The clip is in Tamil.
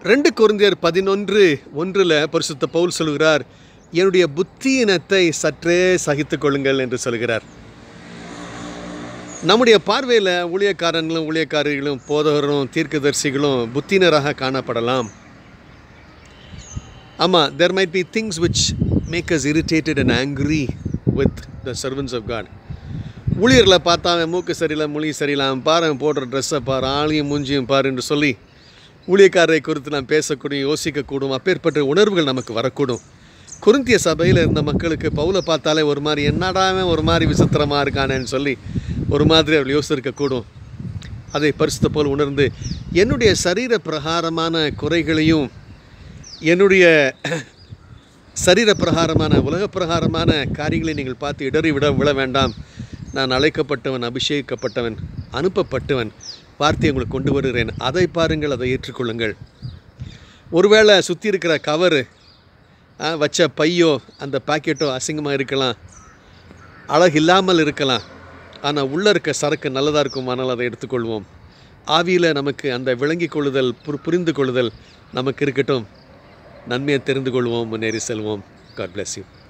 ரெண்டு கொரிந்தியர் பதினொன்று ஒன்றில் பரிசுத்த பவுல் சொல்கிறார் என்னுடைய புத்தியினத்தை சற்றே சகித்து கொள்ளுங்கள் என்று சொல்கிறார் நம்முடைய பார்வையில் ஊழியக்காரங்களும் ஊழியக்காரர்களும் போதகரும் தீர்க்கதரிசிகளும் புத்தினராக காணப்படலாம் ஆமாம் there might be things which make us irritated and angry with the servants of God ஊழியர்களை பார்த்தா அவன் மூக்கு சரியில்லை மொழி சரியில்லை அவன் பாரு அவன் போடுற ட்ரெஸ்ஸை பாரு ஆளையும் மூஞ்சியும் பாரு என்று சொல்லி ஊழியக்காரரை குறித்து நாம் பேசக்கூடும் யோசிக்கக்கூடும் அப்பேற்பட்ட உணர்வுகள் நமக்கு வரக்கூடும் குருந்திய சபையில் இருந்த மக்களுக்கு பவுலை பார்த்தாலே ஒரு மாதிரி என்னடா அவன் ஒரு மாதிரி விசித்திரமாக இருக்கானேன்னு சொல்லி ஒரு மாதிரி அவர் யோசிக்கக்கூடும் அதை பரிசுத்த போல் உணர்ந்து என்னுடைய சரீர பிரகாரமான குறைகளையும் என்னுடைய சரீர பிரகாரமான உலக பிரகாரமான காரியங்களை நீங்கள் பார்த்து இடறி விட விழ வேண்டாம் நான் அழைக்கப்பட்டவன் அபிஷேகிக்கப்பட்டவன் அனுப்பப்பட்டவன் வார்த்தையை உங்களுக்கு கொண்டு வருகிறேன் அதை பாருங்கள் அதை ஏற்றுக்கொள்ளுங்கள் ஒருவேளை சுற்றி இருக்கிற கவரு வச்ச பையோ அந்த பாக்கெட்டோ அசிங்கமாக இருக்கலாம் அழகு இல்லாமல் இருக்கலாம் ஆனால் உள்ளே இருக்க சரக்கு நல்லதாக இருக்குமானால் அதை எடுத்துக்கொள்வோம் ஆவியில் நமக்கு அந்த விளங்கிக் கொள்ளுதல் புரி புரிந்து கொள்ளுதல் நமக்கு இருக்கட்டும் நன்மையை தெரிந்து கொள்வோம் முன்னேறி செல்வோம் காட் bless you